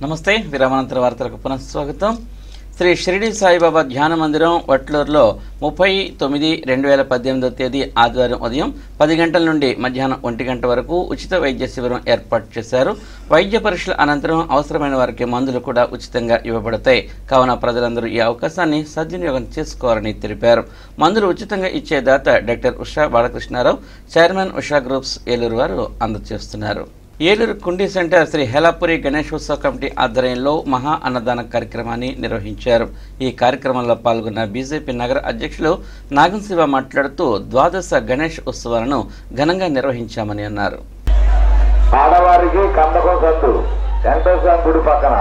నమస్తే విరామానంతర వార్తలకు పునఃస్వాగతం శ్రీ షిరిడి సాయిబాబా ధ్యాన మందిరం వట్లూరులో ముప్పై తొమ్మిది రెండు వేల పద్దెనిమిదో తేదీ ఆదివారం ఉదయం పది గంటల నుండి మధ్యాహ్నం ఒంటి గంట వరకు ఉచిత వైద్య శిబిరం ఏర్పాటు చేశారు వైద్య పరీక్షల అనంతరం అవసరమైన వారికి మందులు కూడా ఉచితంగా ఇవ్వబడతాయి కావున ప్రజలందరూ ఈ అవకాశాన్ని సద్వినియోగం చేసుకోవాలని తెలిపారు మందులు ఉచితంగా ఇచ్చే దాత doctor Usha Balakrishna Rao chairman Usha groups Eluru వారు అందజేస్తున్నారు ఏలూరు కుండీ సెంటర్ శ్రీ హెలాపురి గణేశోత్సవ కమిటీ ఆధ్వర్యంలో మహా అన్నదాన కార్యక్రమాన్ని నిర్వహించారు ఈ కార్యక్రమంలో పాల్గొన్న బీజేపీ నగర అధ్యక్షులు నాగం శివ మాట్లాడుతూ ద్వాదశ గణేష్ ఉత్సవాలను ఘనంగా నిర్వహించామని అన్నారు ఆడవారికి కందకం సందు వెంకటేశ్వర గుడి పక్కన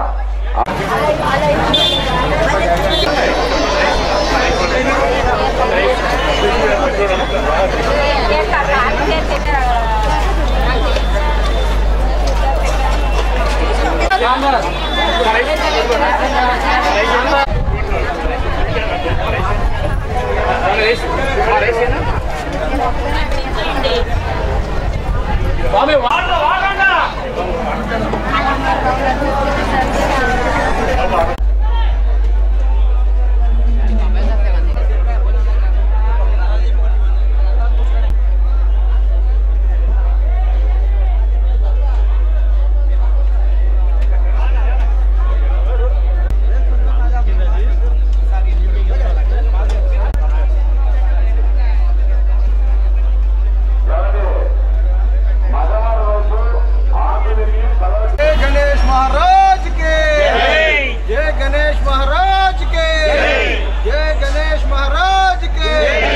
మగవారి వైపు ఆంజనేయుని పదవి जय गणेश महाराज के जय गणेश महाराज के जय गणेश महाराज के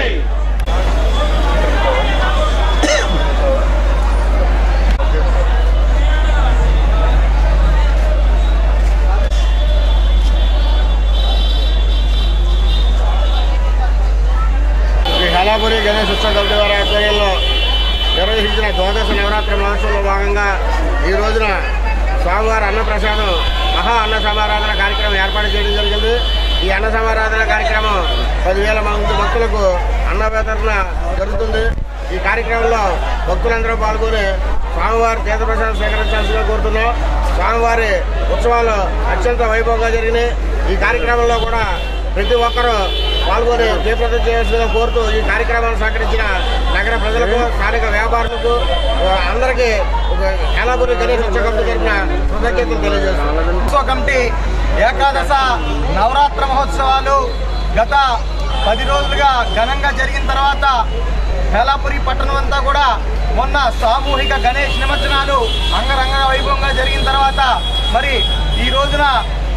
శ్రీ హలాపురి గణేష్ ఉత్సవ కమిటీ వారి ఆధ్వర్యంలో నిర్వహించిన ద్వాదశ నవరాత్రి మహోత్సవంలో భాగంగా ఈ రోజున స్వామివారి అన్నప్రసాదం మహా అన్న సమారాధన కార్యక్రమం ఏర్పాటు చేయడం జరిగింది ఈ అన్న సమారాధన కార్యక్రమం పదివేల మంది భక్తులకు అన్న వితరణ జరుగుతుంది ఈ కార్యక్రమంలో భక్తులందరూ పాల్గొని స్వామివారి తీర్థప్రసాదం స్వీకరించాల్సిందిగా కోరుతున్నాం స్వామివారి ఉత్సవాలు అత్యంత వైభవంగా జరిగినాయి ఈ కార్యక్రమంలో కూడా ప్రతి ఒక్కరూ పాల్గొని జయప్రదం చేయాల్సిందిగా కోరుతూ ఈ కార్యక్రమాన్ని సహకరించిన నగర ప్రజలకు స్థానిక వ్యాపారులకు ఆ, అందరికీ ఏలాపురి గణేష్ ఉత్సవ కమిటీ తరఫున కృతజ్ఞతలు తెలియజేస్తున్నాను ఉత్సవ కమిటీ ఏకాదశ నవరాత్ర మహోత్సవాలు గత పది రోజులుగా ఘనంగా జరిగిన తర్వాత హేలాపురి పట్టణం అంతా కూడా మొన్న సామూహిక గణేష్ నిమజ్జనాలు అంగరంగ వైభవంగా జరిగిన తర్వాత మరి ఈ రోజున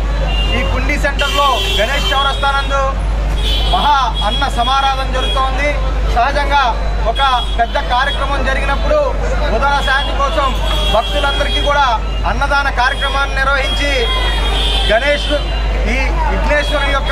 ఈ కుండీ సెంటర్లో గణేష్ చౌరస్తానందు మహా అన్న సమారాధన జరుగుతోంది సహజంగా ఒక పెద్ద కార్యక్రమం జరిగినప్పుడు ఉదర శాంతి కోసం భక్తులందరికీ కూడా అన్నదాన కార్యక్రమాన్ని నిర్వహించి గణేష్ ఈ విఘ్నేశ్వరుని యొక్క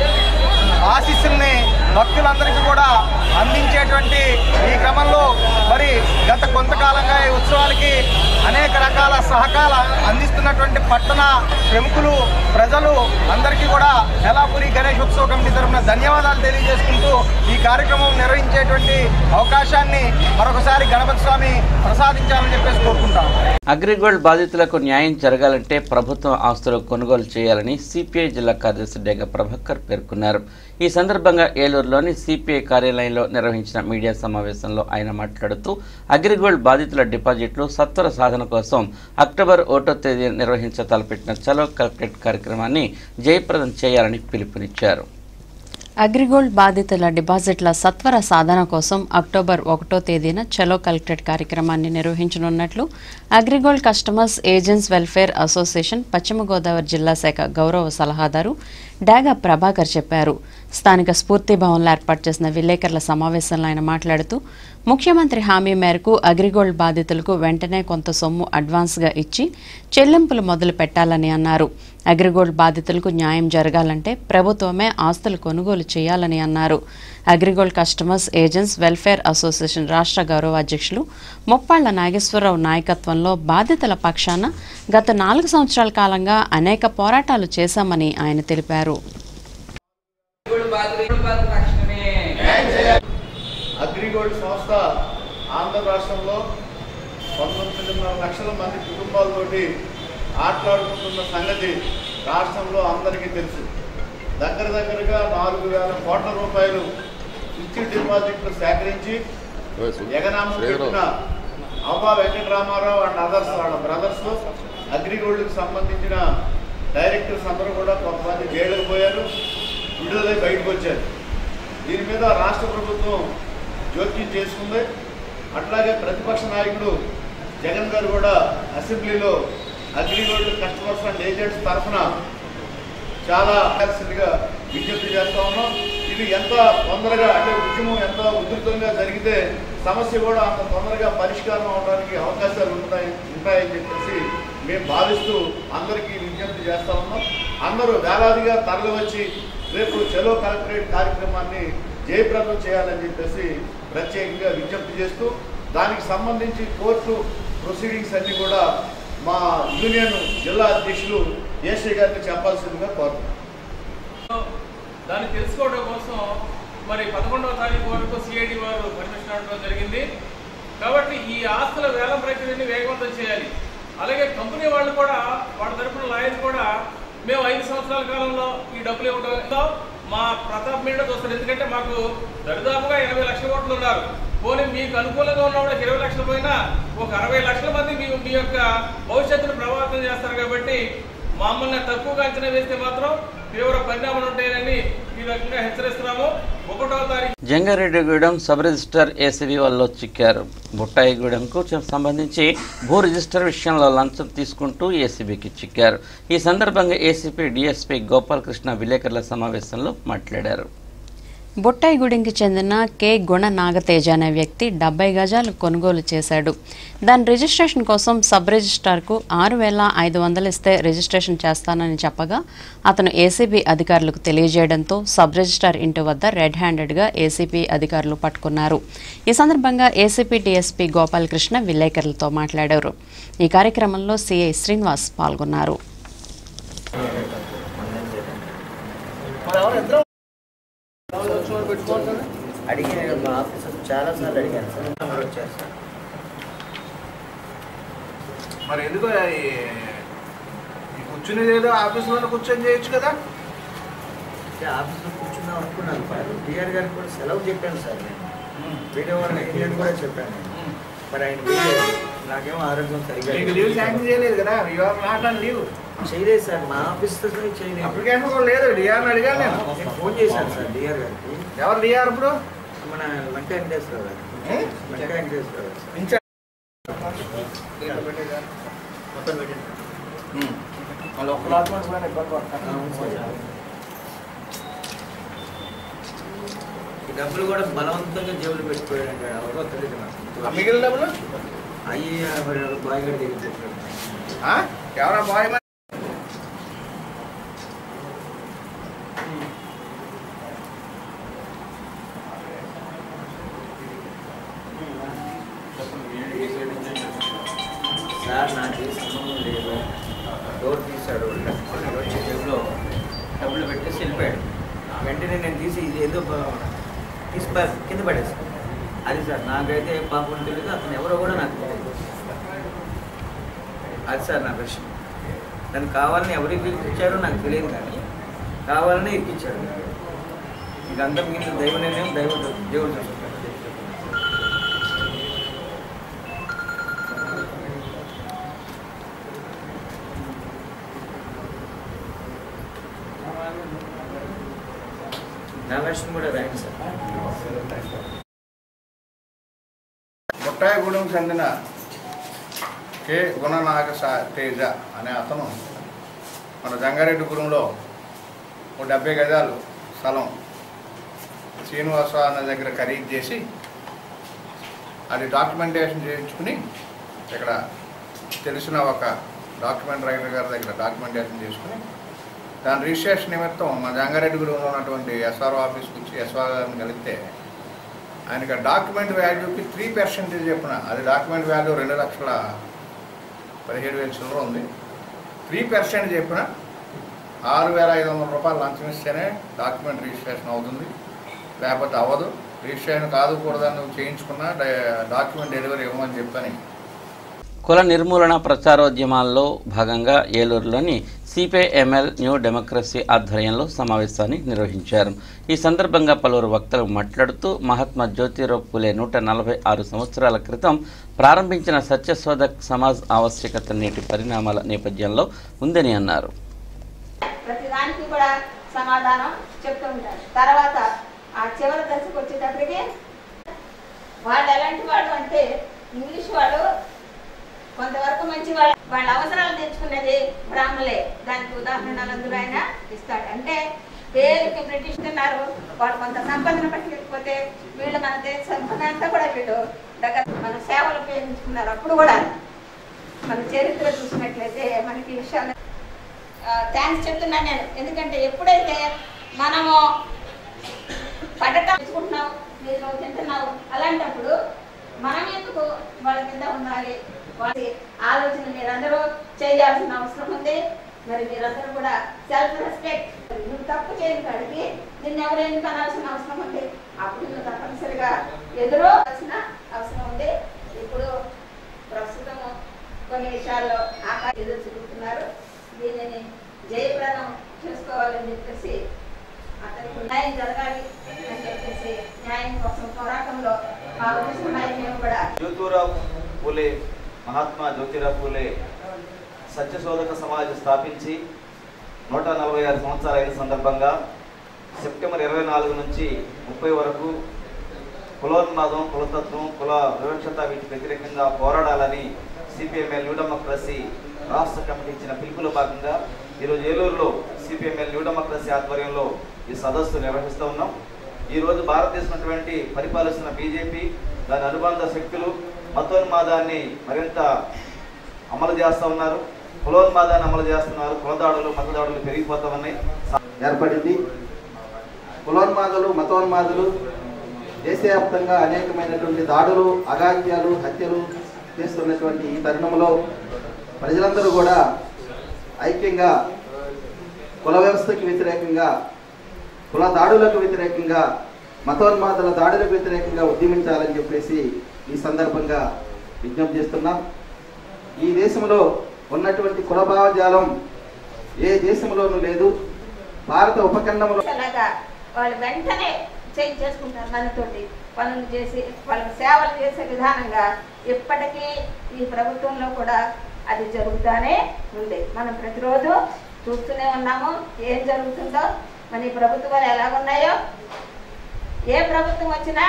ఆశీస్సుల్ని భక్తులందరికీ కూడా అందించేటువంటి ఈ క్రమంలో మరి గత కొంతకాలంగా ఈ ఉత్సవాలకి అనేక రకాల సహకార అందిస్తున్నటువంటి పట్టణ ప్రముఖులు ప్రజలు అందరికీ కూడా హెలాపురి గణేష్ ఉత్సవ కమిటీ తరఫున ధన్యవాదాలు తెలియజేసుకుంటూ ఈ కార్యక్రమం నిర్వహించేటువంటి అవకాశాన్ని మరొకసారి గణపతి స్వామి ప్రసాదించాలని చెప్పేసి కోరుకుంటాను అగ్రిగోల్డ్ బాధితులకు న్యాయం జరగాలంటే ప్రభుత్వం ఆస్తులు కొనుగోలు చేయాలని సిపిఐ జిల్లా కార్యదర్శి డెగ ప్రభాకర్ పేర్కొన్నారు ఈ సందర్భంగా ఏలూరులోని సిపిఐ కార్యాలయంలో నిర్వహించిన మీడియా సమావేశంలో ఆయన మాట్లాడుతూ అగ్రిగోల్డ్ బాధితుల డిపాజిట్లు సత్వర సాధన కోసం అక్టోబర్ ఒకటో తేదీ నిర్వహించ తలపెట్టిన చలో కలెక్టరేట్ కార్యక్రమాన్ని జయప్రదం చేయాలని పిలుపునిచ్చారు అగ్రిగోల్డ్ బాధితుల డిపాజిట్ల సత్వర సాధన కోసం అక్టోబర్ ఒకటో తేదీన చలో కలెక్టరేట్ కార్యక్రమాన్ని నిర్వహించనున్నట్లు AgriGold customers agents welfare association Paschima Godavari జిల్లా శాఖ గౌరవ సలహాదారు డాగా ప్రభాకర్ చెప్పారు స్థానిక స్ఫూర్తి భవన్లో ఏర్పాటు చేసిన విలేకరుల సమావేశంలో ఆయన మాట్లాడుతూ ముఖ్యమంత్రి హామీ మేరకు అగ్రిగోల్డ్ బాధితులకు వెంటనే కొంత సొమ్ము అడ్వాన్స్గా ఇచ్చి చెల్లింపులు మొదలు పెట్టాలని అన్నారు అగ్రిగోల్డ్ బాధితులకు న్యాయం జరగాలంటే ప్రభుత్వమే ఆస్తులు కొనుగోలు చేయాలని అన్నారు AgriGold customers agents welfare association రాష్ట్ర గౌరవ అధ్యక్షులు ముప్పాళ్ల నాగేశ్వరరావు నాయకత్వంలో బాధితుల పక్షాన గత నాలుగు సంవత్సరాల కాలంగా అనేక పోరాటాలు చేశామని ఆయన తెలిపారు అగ్రిగోల్డ్ సంస్థ ఆంధ్ర రాష్ట్రంలో పంతొమ్మిదిన్నర లక్షల మంది కుటుంబాలతోటి ఆటలాడుకుంటున్న సంగతి రాష్ట్రంలో అందరికీ తెలుసు దగ్గర దగ్గరగా నాలుగు వేల కోట్ల రూపాయలు ఫిక్స్డ్ డిపాజిట్లు సేకరించి ఎగనామం పెట్టిన అవ్వా వెంకటరామారావు అండ్ అదర్స్ వాళ్ళ బ్రదర్స్ అగ్రిగోల్డ్కి సంబంధించిన డైరెక్టర్స్ అందరూ కూడా కొంతమంది జైలుకు పోయారు విడుదలై బయటకు వచ్చారు దీని మీద రాష్ట్ర ప్రభుత్వం జోక్యం చేసుకుంది అట్లాగే ప్రతిపక్ష నాయకుడు జగన్ గారు కూడా అసెంబ్లీలో అగ్రిగోల్డ్ కస్టమర్స్ అండ్ ఏజెంట్స్ తరఫున చాలా ఆకర్షణగా విజ్ఞప్తి చేస్తా ఉన్నాం ఇది ఎంత తొందరగా అంటే ఉద్యమం ఎంత ఉధృతంగా జరిగితే సమస్య కూడా అంత తొందరగా పరిష్కారం అవడానికి అవకాశాలు ఉంటాయి ఉంటాయని చెప్పేసి మేము భావిస్తూ అందరికీ విజ్ఞప్తి చేస్తా ఉన్నాం అందరూ వేలాదిగా తరలి వచ్చి రేపు చలో కలెక్టరేట్ కార్యక్రమాన్ని జయప్రదం చేయాలని చెప్పేసి ప్రత్యేకంగా విజ్ఞప్తి చేస్తూ దానికి సంబంధించి కోర్టు ప్రొసీడింగ్స్ అన్ని కూడా మా యూనియన్ జిల్లా అధ్యక్షులు ఏసీ గారికి చెప్పాల్సిందిగా కోరుతున్నాం దాన్ని తెలుసుకోవడం కోసం మరి పదకొండవ తారీఖు వరకు సిఐడి వారు పర్మిషన్ అడగడం జరిగింది కాబట్టి ఈ ఆస్తుల వేలం ప్రక్రియని వేగవంతం చేయాలి అలాగే కంపెనీ వాళ్ళు కూడా వాళ్ళ తరపున లాయర్ కూడా మేము ఐదు సంవత్సరాల కాలంలో ఈ డబ్బులు ఇవ్వడంలో మా ప్రతాప్ మీద చూస్తారు ఎందుకంటే మాకు దరిదాపుగా ఎనభై లక్షల కోట్లు ఉన్నారు పోనీ మీకు అనుకూలంగా ఉన్న వాళ్ళకి ఇరవై లక్షలు పోయినా ఒక అరవై లక్షల మంది మీ మీ యొక్క భవిష్యత్తును ప్రభావితం చేస్తారు కాబట్టి మమ్మల్ని తక్కువగా అంచనా వేస్తే మాత్రం తీవ్ర పరిణామాలు ఉంటాయని ఈ రకంగా హెచ్చరిస్తున్నాము ఒకటో తారీఖు జంగారెడ్డిగూడెం సబ్ రిజిస్టర్ ఏసీబీ వాళ్ళు చిక్కారు బుట్టాయిగూడెంకు చె- సంబంధించి భూ రిజిస్టర్ విషయంలో లంచం తీసుకుంటూ ఏసీబీకి చిక్కారు ఈ సందర్భంగా ఏసీపీ డిఎస్పీ గోపాలకృష్ణ విలేకరుల సమావేశంలో మాట్లాడారు బొట్టాయిగూడెంకి చెందిన కె గుణ నాగతేజ అనే వ్యక్తి డెబ్బై గజాలు కొనుగోలు చేశాడు దాని రిజిస్ట్రేషన్ కోసం సబ్ రిజిస్ట్రార్కు ఆరు వేల ఐదు వందలు ఇస్తే రిజిస్ట్రేషన్ చేస్తానని చెప్పగా అతను ఏసీబీ అధికారులకు తెలియజేయడంతో సబ్ రిజిస్ట్రార్ ఇంటి వద్ద రెడ్ హ్యాండెడ్గా ఏసీపీ అధికారులు పట్టుకున్నారు ఈ సందర్భంగా ఏసీపీ డీఎస్పీ గోపాలకృష్ణ విలేకరులతో మాట్లాడారు ఈ కార్యక్రమంలో సిఐ శ్రీనివాస్ పాల్గొన్నారు అడిగిన మా ఆఫీసర్ చాలా సార్లు అడిగాను సార్ నెంబర్ వచ్చారు సార్ మరి ఎందుకు కూర్చునేది ఏదో ఆఫీసులో కూర్చొని చేయొచ్చు కదా అంటే ఆఫీస్లో కూర్చుందాం అనుకున్నాను సార్ డిఆర్ గారికి కూడా సెలవు చెప్పాను సార్ నేను వీడియో వాళ్ళని ఇండియన్ కూడా చెప్పాను నేను మరి ఆయన వీలేదు. నాకేమో ఆరోగ్యం సరిగా మీకు లీవ్ శాంక్షన్ చేయలేదు కదా యువర్ నాట్ ఆన్ లీవ్ చేయలేదు సార్ మా ఆఫీసర్ చేయలేదు అప్లికేషన్ కూడా లేదు డిఆర్ని అడిగాను నేను నేను ఫోన్ చేశాను సార్ డిఆర్ గారికి ఎవరు డిఆర్ ఇప్పుడు మన లంకా వెంకటేశ్వరరావు గారు లంకా వెంకటేశ్వరరావు గారు సార్. ఇన్ఛార్జ్ మొత్తం పెట్టండి మళ్ళీ ఒక్క డాక్యుమెంట్ కూడా ఇబ్బంది పడతాను అవును సార్. ఈ డబ్బులు కూడా బలవంతంగా జేబులు పెట్టుకోయాడంటే ఎవరో తెలియదు నాకు ఆ మిగిలిన డబ్బులు అయ్యి మరి బాయ్ గారి దగ్గర చెప్పాడు ఆ? ఎవరా బాయ్ మరి? సార్ నాకు ఏ సంబంధం లేదు డోర్ తీశాడు వచ్చి జేబులో డబ్బులు పెట్టేసి వెళ్ళిపోయాడు వెంటనే నేను తీసి ఇది ఏదో ప- తీసి ప- కింద పడేసాను అది సార్ నాకైతే ఏ పాపం తెలియదు అతను ఎవరో కూడా నాకు తెలియదు అది సార్ నా ప్రశ్న దాన్ని కావాలని ఎవరికి ఇచ్చారో నాకు తెలియదు కానీ కావాలని ఇరికిచ్చాడు ఇక అంతా మిగిలిన దైవ నిర్ణయం దైవ దేవుడు చూసుకుంటాడు నా వెర్షన్ కూడా రాయండి సార్ బుట్టాయిగూడెం చెందిన కె గుణనాగ సా- తేజ అనే అతను మన జంగారెడ్డిగూడెంలో ఓ డెబ్బై గజాలు స్థలం శ్రీనివాస అన్న దగ్గర ఖరీదు చేసి అది డాక్యుమెంటేషన్ చేయించుకుని ఇక్కడ తెలిసిన ఒక డాక్యుమెంట్ రైటర్ గారి దగ్గర డాక్యుమెంటేషన్ చేసుకుని దాని రిజిస్ట్రేషన్ నిమిత్తం మా జంగారెడ్డిగూడెంలో ఉన్నటువంటి ఎస్ఆర్ఓ ఆఫీస్కి వచ్చి ఎస్ఆర్ గారిని కలిస్తే ఆయనకి డాక్యుమెంట్ వాల్యూకి త్రీ పర్సెంటేజ్ చెప్పిన అది డాక్యుమెంట్ వాల్యూ రెండు లక్షల పదిహేడు వేల చిల్లర ఉంది త్రీ పర్సెంట్ చెప్పిన ఆరు వేల ఐదు వందల రూపాయలు లంచం ఇస్తేనే డాక్యుమెంట్ రిజిస్ట్రేషన్ అవుతుంది లేకపోతే అవ్వదు రిజిస్ట్రేషన్ కాదు కూడదని నువ్వు చేయించుకున్నా డా- డాక్యుమెంట్ డెలివరీ ఇవ్వమని చెప్పని కుల నిర్మూలన ప్రచారోద్యమాల్లో భాగంగా ఏలూరులోని సిపిఐఎంఎల్ న్యూ డెమోక్రసీ ఆధ్వర్యంలో సమావేశాన్ని నిర్వహించారు ఈ సందర్భంగా పలువురు వక్తలు మాట్లాడుతూ మహాత్మా జ్యోతిరావు పూలే నూట నలభై ఆరు సంవత్సరాల క్రితం ప్రారంభించిన సత్యశోధక్ సమాజ్ ఆవశ్యకత నేటి పరిణామాల నేపథ్యంలో ఉందని అన్నారు ప్రతిదానికి కూడా సమాధానం చెప్తూ ఉంటారు తర్వాత ఆ చివరి దశకు వచ్చేటప్పటికి వాళ్ళు ఎలాంటి వాళ్ళు అంటే ఇంగ్లీష్ వాళ్ళు కొంతవరకు మంచి వాళ్ళు వాళ్ళ అవసరాలు తెచ్చుకునేది బ్రాహ్మలే దానికి ఉదాహరణలు అందులో ఆయన ఇస్తాడు అంటే పేరుకి బ్రిటిష్ తిన్నారు వాళ్ళు కొంత సంపదను పట్టుకెళ్ళిపోతే వీళ్ళు మన దేశ సంపద అంతా కూడా వీళ్ళు దగ్గర మన సేవలు ఉపయోగించుకున్నారు అప్పుడు కూడా మన చరిత్ర చూసినట్లయితే మనకి ఈ విషయాలు థ్యాంక్స్ చెప్తున్నాను నేను ఎందుకంటే ఎప్పుడైతే మనము పడ్డటం తెచ్చుకుంటున్నాం మీరు తింటున్నావు అలాంటప్పుడు మనం ఎందుకు వాళ్ళ కింద ఉండాలి వాళ్ళ ఆలోచన మీరందరూ చేయాల్సిన అవసరం ఉంది మరి మీరందరూ కూడా సెల్ఫ్ రెస్పెక్ట్ నువ్వు తప్పు చేయని కాడికి నిన్ను ఎవరు ఎందుకు అనాల్సిన అవసరం ఉంది అప్పుడు నువ్వు తప్పనిసరిగా ఎదురోవాల్సిన అవసరం ఉంది ఇప్పుడు ప్రస్తుతం కొన్ని విషయాల్లో ఆకాశ ఎదురు చూపుతున్నారు దీనిని జయప్రదం చేసుకోవాలని చెప్పేసి అతనికి న్యాయం జరగాలి అని చెప్పేసి న్యాయం కోసం పోరాటంలో పాల్గొస్తున్నాయి మేము కూడా జ్యోతిరావు పూలే మహాత్మా జ్యోతిరావు పూలే సత్యశోధక సమాజ్ స్థాపించి నూట నలభై ఆరు సంవత్సరాలు అయిన సందర్భంగా సెప్టెంబర్ ఇరవై నాలుగు నుంచి ముప్పై వరకు కులోన్మాదం కులతత్వం కుల వివక్షత వీటికి వ్యతిరేకంగా పోరాడాలని సిపిఎంఎల్ న్యూ డెమోక్రసీ రాష్ట్ర కమిటీ ఇచ్చిన పిలుపులో భాగంగా ఈరోజు ఏలూరులో సిపిఎంఎల్ న్యూ డెమోక్రసీ ఆధ్వర్యంలో ఈ సదస్సు నిర్వహిస్తూ ఉన్నాం ఈరోజు భారతదేశం అటువంటి పరిపాలిస్తున్న బీజేపీ దాని అనుబంధ శక్తులు మతోన్మాదాన్ని మరింత అమలు చేస్తూ ఉన్నారు కులోన్మాదాన్ని అమలు చేస్తున్నారు కులదాడులు మతదాడులు పెరిగిపోతా ఉన్నాయి ఏర్పడింది కులోన్మాదులు మతోన్మాదులు దేశవ్యాప్తంగా అనేకమైనటువంటి దాడులు అగాత్యాలు హత్యలు చేస్తున్నటువంటి ఈ తరుణంలో ప్రజలందరూ కూడా ఐక్యంగా కుల వ్యవస్థకి వ్యతిరేకంగా కుల దాడులకు వ్యతిరేకంగా మతోన్మాదుల దాడులకు వ్యతిరేకంగా ఉద్యమించాలని చెప్పేసి ఈ సందర్భంగా విజ్ఞప్తి చేస్తున్నాం ఈ దేశంలో ఉన్నటువంటి కుల భావజాలం ఏ దేశంలోనూ లేదు భారత ఉపఖండంలో అలాగా వాళ్ళు వెంటనే చేంజ్ చేసుకుంటారు మనతోటి పనులు చేసి వాళ్ళకి సేవలు చేసే విధానంగా ఇప్పటికీ ఈ ప్రభుత్వంలో కూడా అది జరుగుతూనే ఉంది మనం ప్రతిరోజు చూస్తూనే ఉన్నాము ఏం జరుగుతుందో మన ఈ ప్రభుత్వాలు ఎలాగున్నాయో ఏ ప్రభుత్వం వచ్చినా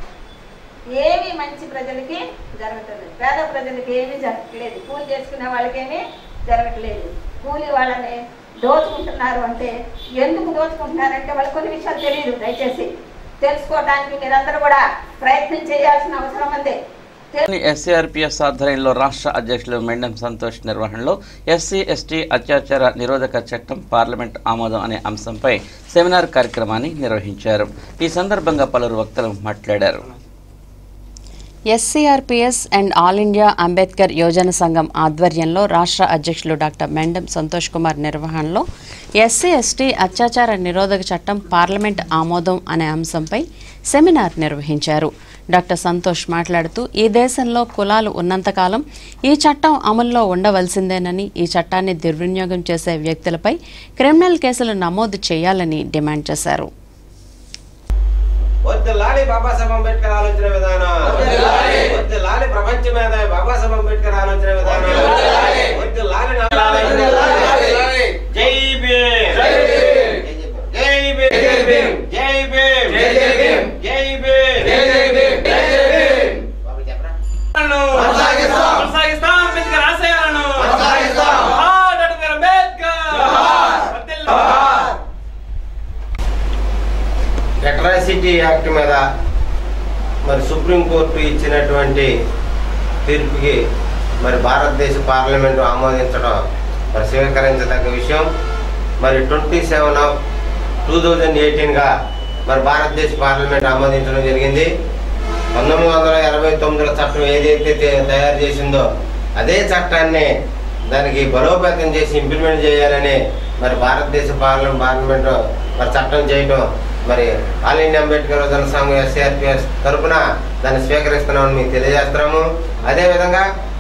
ఏమి మంచి ప్రజలకి జరగట్లేదు పేద ప్రజలకి ఏమీ జరగట్లేదు కూలి చేసుకునే వాళ్ళకేమీ జరగట్లేదు కూలి వాళ్ళని దోచుకుంటున్నారు అంటే ఎందుకు దోచుకుంటున్నారంటే వాళ్ళకి కొన్ని విషయాలు తెలియదు దయచేసి తెలుసుకోవడానికి మీరందరూ కూడా ప్రయత్నం చేయాల్సిన అవసరం ఉంది ఎస్సీఆర్పీఎస్ ఆధ్వర్యంలో రాష్ట్ర అధ్యక్షులు మెండం సంతోష్ నిర్వహణలో ఎస్సీ ఎస్టీ అత్యాచార నిరోధక చట్టం పార్లమెంట్ ఆమోదం అనే అంశంపై సెమినార్ కార్యక్రమాన్ని నిర్వహించారు ఈ సందర్భంగా పలువురు వక్తలు మాట్లాడారు SCRPS and all India Ambedkar యోజన సంఘం ఆధ్వర్యంలో రాష్ట్ర అధ్యక్షులు డాక్టర్ మెండం సంతోష్ కుమార్ నిర్వహణలో ఎస్సీ ఎస్టీ అత్యాచార నిరోధక చట్టం పార్లమెంట్ ఆమోదం అనే అంశంపై సెమినార్ నిర్వహించారు డాక్టర్ సంతోష్ మాట్లాడుతూ ఈ దేశంలో కులాలు ఉన్నంతకాలం ఈ చట్టం అమల్లో ఉండవలసిందేనని ఈ చట్టాన్ని దుర్వినియోగం చేసే వ్యక్తులపై క్రిమినల్ కేసులు నమోదు చేయాలని డిమాండ్ చేశారు వద్దులాలి బాబాసాహెబ్ అంబేద్కర్ ఆలోచన విధానం వద్దులాలి ప్రపంచ మీద బాబాసాహెబ్ అంబేద్కర్ ఆలోచన విధానం వద్దులాలి జై భీమ్ జై భీమ్ జై భీమ్ జై భీమ్ జై భీమ్ జై భీమ్ కొనసాగిస్తాం అంబేద్కర్ ఆశయాలను కొనసాగిస్తాం. జోహార్ డాక్టర్ అంబేద్కర్ వర్ధిల్లాలి. అట్రాసిటీ యాక్ట్ మీద మరి సుప్రీంకోర్టు ఇచ్చినటువంటి తీర్పుకి మరి భారతదేశ పార్లమెంటు ఆమోదించడం మరి స్వీకరించదగ్గ విషయం మరి twenty seven of two thousand ఎయిటీన్గా మరి భారతదేశ పార్లమెంట్ ఆమోదించడం జరిగింది పంతొమ్మిది వందల ఎనభై తొమ్మిదిలో చట్టం ఏదైతే తే- తయారు చేసిందో అదే చట్టాన్ని దానికి బలోపేతం చేసి ఇంప్లిమెంట్ చేయాలని మరి భారతదేశ పార్లమెంట్ పార్లమెంట్ మరి చట్టం చేయటం మరి ఆల్ ఇండియా అంబేద్కర్ యోజన సంఘం ఎస్ఆర్పిఎస్ తరఫున దాన్ని స్వీకరిస్తున్నామని మీకు తెలియజేస్తున్నాము అదేవిధంగా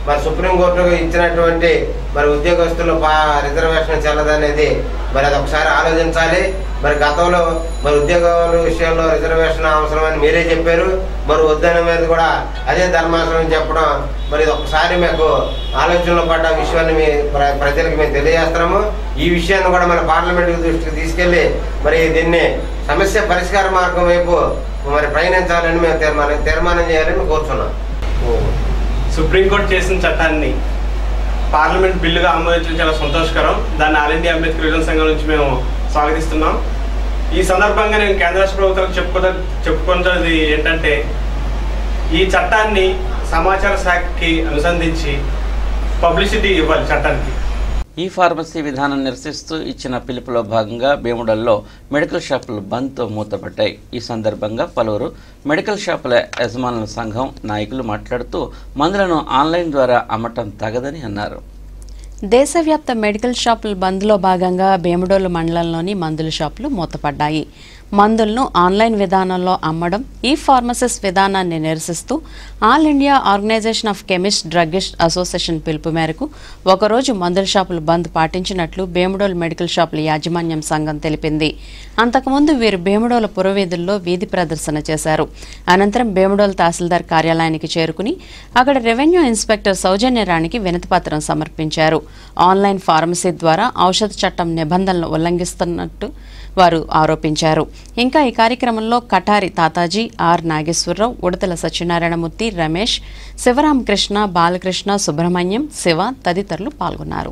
మరి సుప్రీంకోర్టు ఇచ్చినటువంటి మరి ఉద్యోగస్తులు పా రిజర్వేషన్ చెల్లదనేది మరి అది ఒకసారి ఆలోచించాలి మరి గతంలో మరి ఉద్యోగాల విషయంలో రిజర్వేషన్ అవసరమని మీరే చెప్పారు మరి వద్దన మీద కూడా అదే ధర్మాసనం చెప్పడం మరి ఇది ఒకసారి మీకు ఆలోచనలో పడ్డ విషయాన్ని మీ ప్ర- ప్రజలకు మేము తెలియజేస్తున్నాము ఈ విషయాన్ని కూడా మన పార్లమెంట్ దృష్టికి తీసుకెళ్లి మరి దీన్ని సమస్య పరిష్కార మార్గం వైపు మరి ప్రయాణించాలని మేము తీర్మానం తీర్మానం చేయాలని మేము కోరుతున్నాం సుప్రీంకోర్టు చేసిన చట్టాన్ని పార్లమెంట్ బిల్లుగా ఆమోదించడం చాలా సంతోషకరం దాన్ని ఆల్ ఇండియా అంబేద్కర్ యువజన సంఘం నుంచి మేము స్వాగతిస్తున్నాం ఈ సందర్భంగా నేను కేంద్ర రాష్ట్ర ప్రభుత్వాలకు చెప్పుకో చెప్పుకున్నది ఏంటంటే ఈ చట్టాన్ని సమాచార శాఖకి అనుసంధించి పబ్లిసిటీ ఇవ్వాలి చట్టానికి ఈ ఫార్మసీ విధానం నిరసిస్తూ ఇచ్చిన పిలుపులో భాగంగా భీముడల్లో మెడికల్ షాపులు బంద్తో మూతపడ్డాయి ఈ సందర్భంగా పలువురు మెడికల్ షాపుల యజమానుల సంఘం నాయకులు మాట్లాడుతూ మందులను ఆన్లైన్ ద్వారా అమ్మటం తగదని అన్నారు దేశవ్యాప్త మెడికల్ షాపుల బంద్లో భాగంగా భీమడోలు మండలంలోని మందుల షాపులు మూతపడ్డాయి మందులను ఆన్లైన్ విధానంలో అమ్మడం ఈ ఫార్మసిస్ట్ విధానాన్ని నిరసిస్తూ all India organisation of chemist druggist association పిలుపు మేరకు ఒకరోజు మందుల షాపులు బంద్ పాటించినట్లు భీమడోలు మెడికల్ షాపుల యాజమాన్యం సంఘం తెలిపింది అంతకుముందు వీరు భీమడోల పురవీధుల్లో వీధి ప్రదర్శన చేశారు అనంతరం భీమడోలు తహసీల్దార్ కార్యాలయానికి చేరుకుని అక్కడ రెవెన్యూ ఇన్స్పెక్టర్ సౌజన్యరాణికి వినతిపత్రం సమర్పించారు ఆన్లైన్ ఫార్మసీ ద్వారా ఔషధ చట్టం నిబంధనలను ఉల్లంఘిస్తున్నట్టు వారు ఆరోపించారు ఇంకా ఈ కార్యక్రమంలో కటారి తాతాజీ ఆర్ నాగేశ్వరరావు ఉడతల సత్యనారాయణమూర్తి రమేష్ శివరామకృష్ణ బాలకృష్ణ సుబ్రహ్మణ్యం శివ తదితరులు పాల్గొన్నారు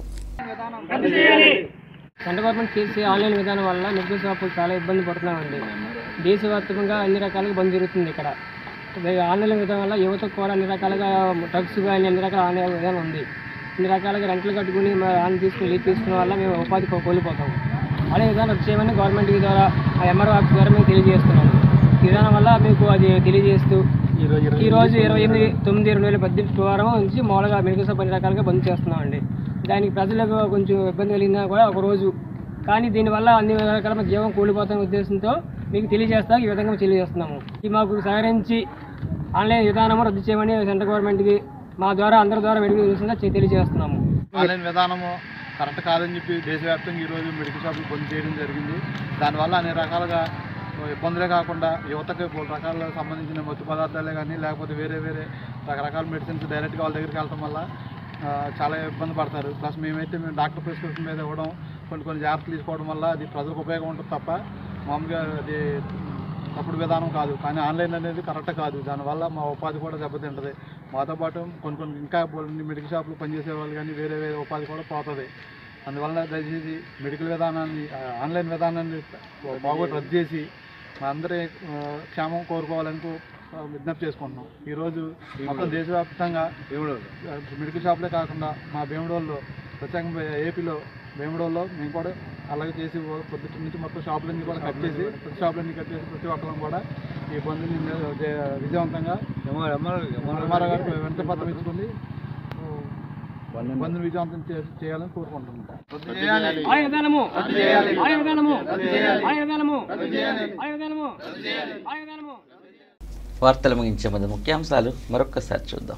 సెంట్రల్ గవర్నమెంట్ చేసే ఆన్లైన్ విధానం వల్ల మెడికల్ షాపులు చాలా ఇబ్బంది పడుతున్నామండి దేశవ్యాప్తంగా అన్ని రకాలుగా బంద్ జరుగుతుంది ఇక్కడ ఇది ఆన్లైన్ విధానం వల్ల యువతకు కూడా అన్ని రకాలుగా డ్రగ్స్ కానీ అన్ని రకాల ఆన్లైన్ విధానం ఉంది అన్ని రకాలుగా రెంట్లు కట్టుకుని మా ఆన్ తీసుకుని లీడ్ తీసుకునే వల్ల మేము ఉపాధి కో- కోల్పోతాం అదే విధానం చేయమని గవర్నమెంట్ ద్వారా ఆ ఎంఆర్ఓ ఆఫీస్ ద్వారా మేము తెలియజేస్తున్నాం ఈ విధానం వల్ల మీకు అది తెలియజేస్తూ ఈ రోజు ఇరవై ఎనిమిది తొమ్మిది రెండు వేల పద్దెనిమిది వారం నుంచి మామూలుగా మెడికల్ షాప్ అన్ని రకాలుగా బంద్ చేస్తున్నామండి దానికి ప్రజలకు కొంచెం ఇబ్బంది కలిగినా కూడా ఒక రోజు కానీ దీనివల్ల అన్ని రకాల మన జీవం కూలిపోతున్న ఉద్దేశంతో మీకు తెలియజేస్తా ఈ విధంగా తెలియజేస్తున్నాము ఇది మాకు సహకరించి ఆన్లైన్ విధానము రద్దు చేయమని సెంట్రల్ గవర్నమెంట్కి మా ద్వారా అందరి ద్వారా మెడికల్ విషయంగా తెలియజేస్తున్నాము ఆన్లైన్ విధానము కరెక్ట్ కాదని చెప్పి దేశవ్యాప్తంగా ఈరోజు మెడికల్ షాపులు బంద్ చేయడం జరిగింది దానివల్ల అన్ని రకాలుగా ఇబ్బందులే కాకుండా యువతకి పలు రకాల సంబంధించిన మత్తు పదార్థాలే కానీ లేకపోతే వేరే వేరే రకరకాల మెడిసిన్స్ డైరెక్ట్గా వాళ్ళ దగ్గరికి వెళ్ళడం వల్ల ఆ, చాలా ఇబ్బంది పడతారు ప్లస్ మేమైతే మేము డాక్టర్ ప్రిస్క్రిప్షన్ మీద ఇవ్వడం కొన్ని కొన్ని జాగ్రత్తలు తీసుకోవడం వల్ల అది ప్రజలకు ఉపయోగం ఉంటుంది తప్ప మామూలుగా అది తప్పుడు విధానం కాదు కానీ ఆన్లైన్ అనేది కరెక్ట్ కాదు దానివల్ల మా ఉపాధి కూడా దెబ్బతింటది మాతో పాటు కొన్ని కొన్ని ఇంకా కొన్ని మెడికల్ షాపులు పనిచేసే వాళ్ళు కానీ వేరే వేరే ఉపాధి కూడా పోతుంది అందువల్ల దయచేసి మెడికల్ విధానాన్ని ఆ, ఆన్లైన్ విధానాన్ని బాగోటి రద్దు చేసి మా అందరి ఆ, క్షేమం కోరుకోవాలని కో- ఆ, విజ్ఞప్తి చేసుకుంటున్నాం ఈరోజు మొత్తం దేశవ్యాప్తంగా ఆ, మెడికల్ షాపులే కాకుండా మా భీమడోల్లో ప్రత్యేకంగా ఏపీలో భీమడోల్లో మేము కూడా అలాగే చేసి పొద్దుటి నుంచి మొత్తం షాపులన్నీ కూడా కట్ చేసి ప్రతి షాపులన్నీ కట్ చేసి ప్రతి ఒక్కరం కూడా ఈ బంధుని విజయవంతంగా ఎంఆర్ఓ గారికి వెంట పత్రం ఇచ్చుకుని బంధుని విజయవంతం చే- చేయాలని కోరుకుంటున్నాం ఆయ విధానము ఆయ విధానము ఆయ విధానము ఆయ విధానము ఆయ విధానము వార్తలు ముగించే ముందు ముఖ్యాంశాలు మరొక్కసారి చూద్దాం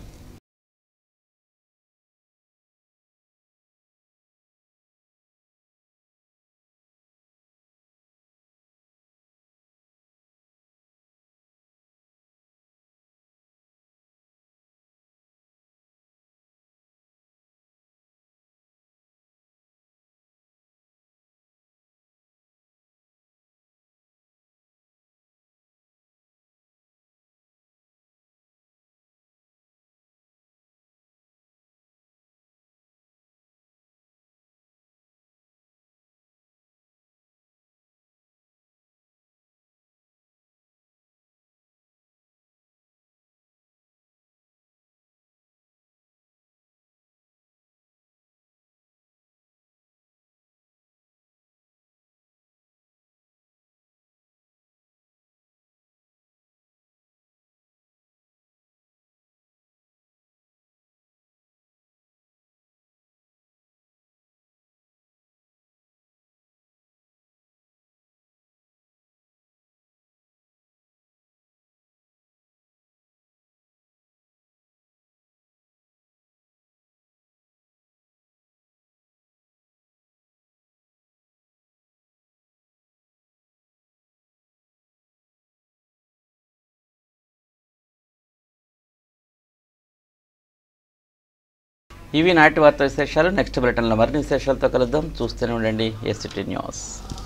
ఇవి నాటి వార్త విశేషాలు నెక్స్ట్ బులెటిన్లో మరిన్ని విశేషాలతో కలుద్దాం చూస్తూనే ఉండండి ఎస్సిటీ న్యూస్